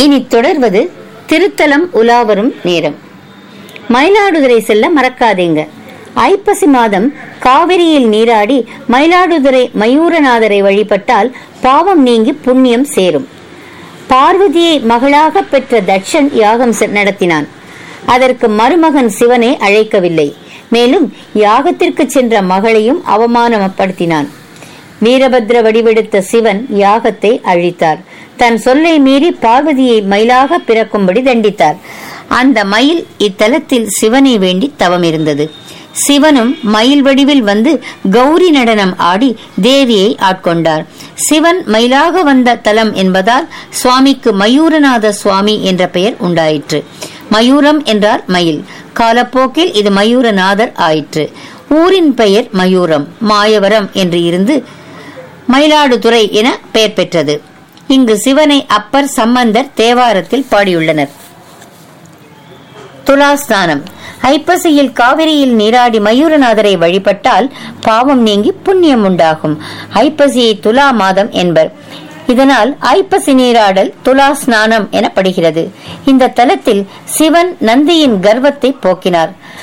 இனி தொடர்வது திருத்தலம் உலாவரும் நேரம் மயிலாடுதுறை செல்ல மறக்காதீங்க ஐப்பசி மாதம் காவிரியில் நீராடி மயிலாடுதுறை மயூரநாதரை வழிபட்டால் பாவம் நீங்கி புண்ணியம் சேரும் பார்வதியை மகளாக பெற்ற தட்சன் யாகம் செ- நடத்தினான் அதற்கு மருமகன் சிவனை அழைக்கவில்லை மேலும் யாகத்திற்கு சென்ற மகளையும் அவமானப்படுத்தினான் வீரபத்ர வடிவெடுத்த சிவன் யாகத்தை அழித்தார் தன் சொல்லை மீறி பார்வதியை மயிலாக பிறக்கும்படி தண்டித்தார் அந்த மயில் இத்தலத்தில் சிவனை வேண்டி தவம் இருந்தது சிவனும் மயில் வடிவில் வந்து கௌரி நடனம் ஆடி தேவியை ஆட்கொண்டார் சிவன் மயிலாக வந்த தலம் என்பதால் சுவாமிக்கு மயூரநாத சுவாமி என்ற பெயர் உண்டாயிற்று மயூரம் என்றார் மயில் காலப்போக்கில் இது மயூரநாதர் ஆயிற்று ஊரின் பெயர் மயூரம் மாயவரம் என்று இருந்து மயிலாடுதுறை என பெயர் பெற்றது இங்கு சிவனை அப்பர் சம்பந்தர் தேவாரத்தில் பாடியுள்ளனர் துலாஸ்தானம் ஐப்பசியில் காவிரியில் நீராடி மயூரநாதரை வழிபட்டால் பாவம் நீங்கி புண்ணியம் உண்டாகும் ஐப்பசியை துலா மாதம் என்பர் இதனால் ஐப்பசி நீராடல் துலா ஸ்நானம் எனப்படுகிறது இந்த தலத்தில் சிவன் நந்தியின் கர்வத்தை போக்கினார்